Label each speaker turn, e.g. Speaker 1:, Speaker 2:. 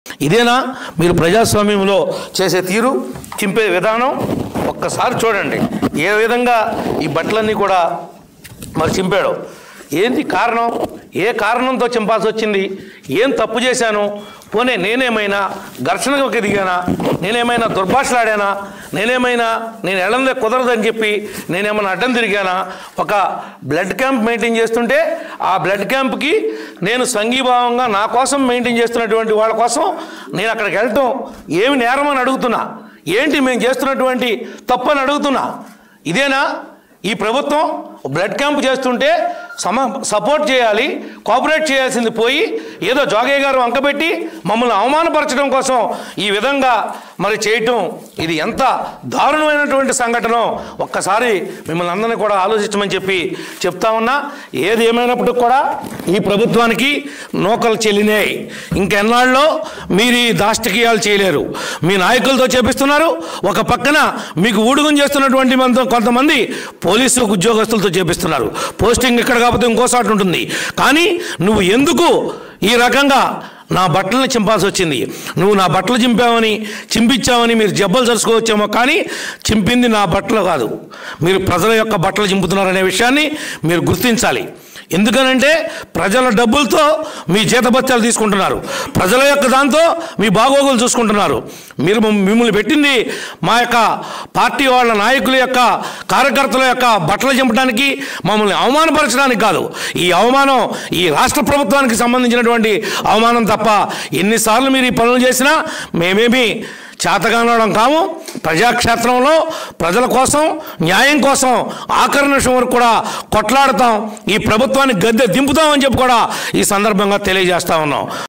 Speaker 1: ఇదేనా మీరు ప్రజాస్వామ్యంలో చేసే తీరు చింపే విధానం ఒక్కసారి చూడండి ఏ విధంగా ఈ బట్టలన్నీ కూడా మరి చింపాడు ఏంటి కారణం ఏ కారణంతో చింపాల్సి వచ్చింది ఏం తప్పు చేశాను పోనీ నేనేమైనా ఘర్షణకు దిగానా నేనేమైనా దుర్భాషలాడానా నేనేమైనా నేను ఎడందే కుదరదని చెప్పి నేనేమైనా అడ్డం తిరిగానా ఒక బ్లడ్ క్యాంప్ మెయింటైన్ చేస్తుంటే ఆ బ్లడ్ క్యాంప్కి నేను సంఘీభావంగా నా కోసం మెయింటైన్ చేస్తున్నటువంటి వాళ్ళ కోసం నేను అక్కడికి వెళ్ళటం ఏమి నేరమని అడుగుతున్నా ఏంటి మేము చేస్తున్నటువంటి తప్పు అని అడుగుతున్నా ఇదేనా ఈ ప్రభుత్వం బ్లడ్ క్యాంప్ చేస్తుంటే సమ సపోర్ట్ చేయాలి కోఆపరేట్ చేయాల్సింది పోయి ఏదో జోగయ్య గారు వంకబెట్టి మమ్మల్ని అవమానపరచడం కోసం ఈ విధంగా మరి చేయటం ఇది ఎంత దారుణమైనటువంటి సంఘటన ఒక్కసారి మిమ్మల్ని అందరినీ కూడా ఆలోచించమని చెప్పి చెప్తా ఉన్నా ఏది ఏమైనప్పటికి కూడా ఈ ప్రభుత్వానికి నూకలు చెల్లినాయి ఇంకెన్నాళ్ళలో మీరు ఈ దాష్టికీయాలు చేయలేరు మీ నాయకులతో చేపిస్తున్నారు ఒక పక్కన మీకు ఊడుగుం చేస్తున్నటువంటి మంది కొంతమంది పోలీసు ఉద్యోగస్తులతో చేపిస్తున్నారు పోస్టింగ్ ఇక్కడ కాకపోతే ఇంకోసారి ఉంటుంది కానీ నువ్వు ఎందుకు ఈ రకంగా నా బట్టలను చింపాల్సి వచ్చింది నువ్వు నా బట్టలు చింపావని చింపించావని మీరు జబ్బలు చరుచుకోవచ్చేమో కానీ చింపింది నా బట్టలు కాదు మీరు ప్రజల యొక్క బట్టలు చింపుతున్నారనే విషయాన్ని మీరు గుర్తించాలి ఎందుకనంటే ప్రజల డబ్బులతో మీ జీతభత్యాలు తీసుకుంటున్నారు ప్రజల యొక్క దాంతో మీ బాగోగులు చూసుకుంటున్నారు మీరు మమ్- మిమ్మల్ని పెట్టింది మా యొక్క పార్టీ వాళ్ళ నాయకుల యొక్క కార్యకర్తల యొక్క బట్టలు చింపడానికి మమ్మల్ని అవమానపరచడానికి కాదు ఈ అవమానం ఈ రాష్ట్ర ప్రభుత్వానికి సంబంధించినటువంటి అవమానం తప్ప ఎన్నిసార్లు మీరు ఈ పనులు చేసినా మేమేమి చేతగానడం కాము ప్రజాక్షేత్రంలో ప్రజల కోసం న్యాయం కోసం ఆఖరి నిమిషం వరకు కూడా కొట్లాడతాం ఈ ప్రభుత్వాన్ని గద్దె దింపుతామని చెప్పి కూడా ఈ సందర్భంగా తెలియజేస్తా ఉన్నాం